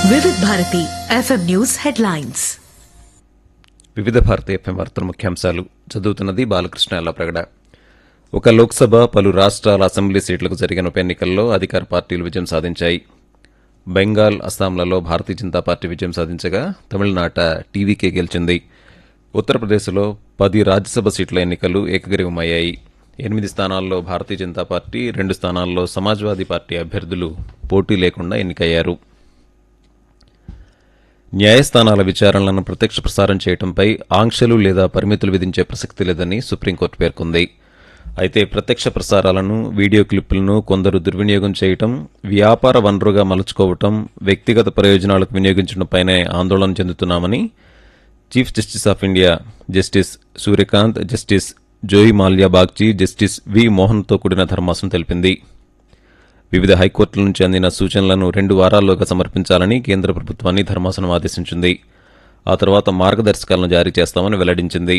Vividh Bharati FM news headlines Vividh Bharati FM వార్తల ముఖ్యాంశాలు చదువుతున్నది బాలకృష్ణ ఎల్లప్రగడ ఒక లోక్సభ పలు రాష్ట్రాల అసెంబ్లీ సీట్లకు జరిగిన ఉప ఎన్నికల్లో అధికార పార్టీలు విజయం సాధించాయి బెంగాల్ అస్సాంలలో భారతీయ జనతా పార్టీ విజయం సాధించగా తమిళనాట టీవీకే గెలిచింది ఉత్తరప్రదేశ్లో పది రాజ్యసభ సీట్ల ఎన్నికలు ఏకగ్రీవమయ్యాయి ఎనిమిది స్థానాల్లో భారతీయ జనతా పార్టీ రెండు స్థానాల్లో సమాజ్వాదీ పార్టీ అభ్యర్థులు పోటీ లేకుండా ఎన్నికయ్యారు న్యాయస్థానాల విచారణలను ప్రత్యక్ష ప్రసారం చేయడంపై ఆంక్షలు లేదా పరిమితులు విధించే ప్రసక్తి లేదని సుప్రీంకోర్టు పేర్కొంది అయితే ప్రత్యక్ష ప్రసారాలను వీడియో క్లిప్పులను కొందరు దుర్వినియోగం చేయటం వ్యాపార వనరుగా మలుచుకోవటం వ్యక్తిగత ప్రయోజనాలకు వినియోగించడంపైనే ఆందోళన చెందుతున్నామని chief justice of India justice Suryakant justice Joymalya Bagchi justice V మోహన్తో కూడిన ధర్మాసనం తెలిపింది వివిధ హైకోర్టుల నుంచి అందిన సూచనలను రెండు వారాల్లోగా సమర్పించాలని కేంద్ర ప్రభుత్వాన్ని ధర్మాసనం ఆదేశించింది ఆ తర్వాత మార్గదర్శకాలను జారీ చేస్తామని వెల్లడించింది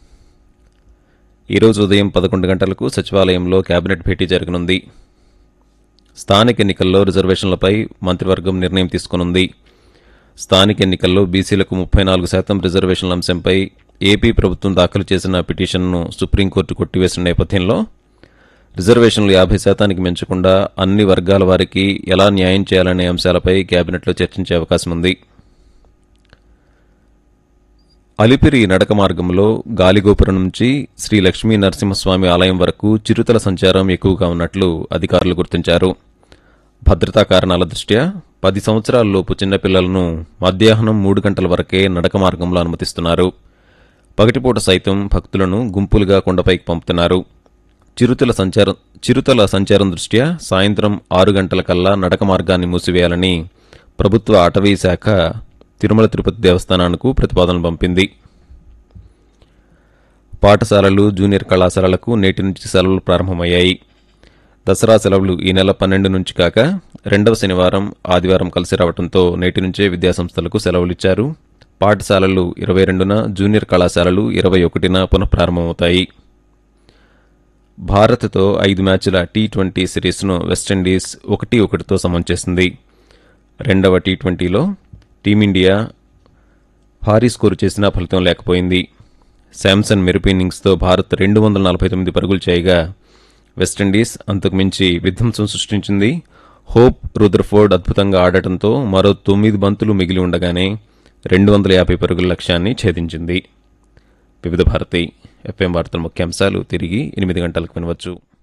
ఈరోజు ఉదయం పదకొండు గంటలకు సచివాలయంలో కేబినెట్ భేటీ జరగనుంది స్థానిక ఎన్నికల్లో రిజర్వేషన్లపై మంత్రివర్గం నిర్ణయం తీసుకునుంది స్థానిక ఎన్నికల్లో బీసీలకు ముప్పై నాలుగు శాతం రిజర్వేషన్ల అంశంపై ఏపీ ప్రభుత్వం దాఖలు చేసిన పిటిషన్ను సుప్రీంకోర్టు కొట్టివేసిన నేపథ్యంలో రిజర్వేషన్లు యాభై శాతానికి మించకుండా అన్ని వర్గాల వారికి ఎలా న్యాయం చేయాలనే అంశాలపై కేబినెట్లో చర్చించే అవకాశం ఉంది అలిపిరి నడక మార్గంలో గాలిగోపురం నుంచి శ్రీ లక్ష్మీ నరసింహస్వామి ఆలయం వరకు చిరుతల సంచారం ఎక్కువగా ఉన్నట్లు అధికారులు గుర్తించారు భద్రతా కారణాల దృష్ట్యా పది సంవత్సరాలలోపు చిన్నపిల్లలను మధ్యాహ్నం మూడు గంటల వరకే నడక మార్గంలో అనుమతిస్తున్నారు పగటిపూట సైతం భక్తులను గుంపులుగా కొండపైకి పంపుతున్నారు చిరుతల సంచారం చిరుతల సంచారం దృష్ట్యా సాయంత్రం ఆరు గంటల కల్లా నడక మార్గాన్ని మూసివేయాలని ప్రభుత్వ అటవీ శాఖ తిరుమల తిరుపతి దేవస్థానానికి ప్రతిపాదనలు పంపింది పాఠశాలలు జూనియర్ కళాశాలలకు నేటి నుంచి సెలవులు ప్రారంభమయ్యాయి దసరా సెలవులు ఈ నెల పన్నెండు నుంచి కాక రెండవ శనివారం ఆదివారం కలిసి రావడంతో నేటి నుంచే విద్యాసంస్థలకు సెలవులిచ్చారు పాఠశాలలు ఇరవై రెండున జూనియర్ కళాశాలలు ఇరవై ఒకటిన పునఃప్రారంభమవుతాయి భారత్తో ఐదు మ్యాచ్ల టీ ట్వంటీ సిరీస్ను వెస్టిండీస్ ఒకటి ఒకటితో సమం చేసింది రెండవ టీ ట్వంటీలో టీమిండియా భారీ స్కోరు చేసినా ఫలితం లేకపోయింది శాంసన్ మెరుపు ఇన్నింగ్స్తో భారత్ రెండు వందల నలభై తొమ్మిది పరుగులు చేయగా వెస్టిండీస్ అంతకుమించి విధ్వంసం సృష్టించింది హోప్ రుద్రఫోర్డ్ అద్భుతంగా ఆడటంతో మరో తొమ్మిది బంతులు మిగిలి ఉండగానే రెండు వందల యాభై పరుగుల లక్ష్యాన్ని ఛేదించింది వివిధ భారతి ఎఫ్ఎం వార్తల ముఖ్యాంశాలు తిరిగి ఎనిమిది గంటలకు వినవచ్చు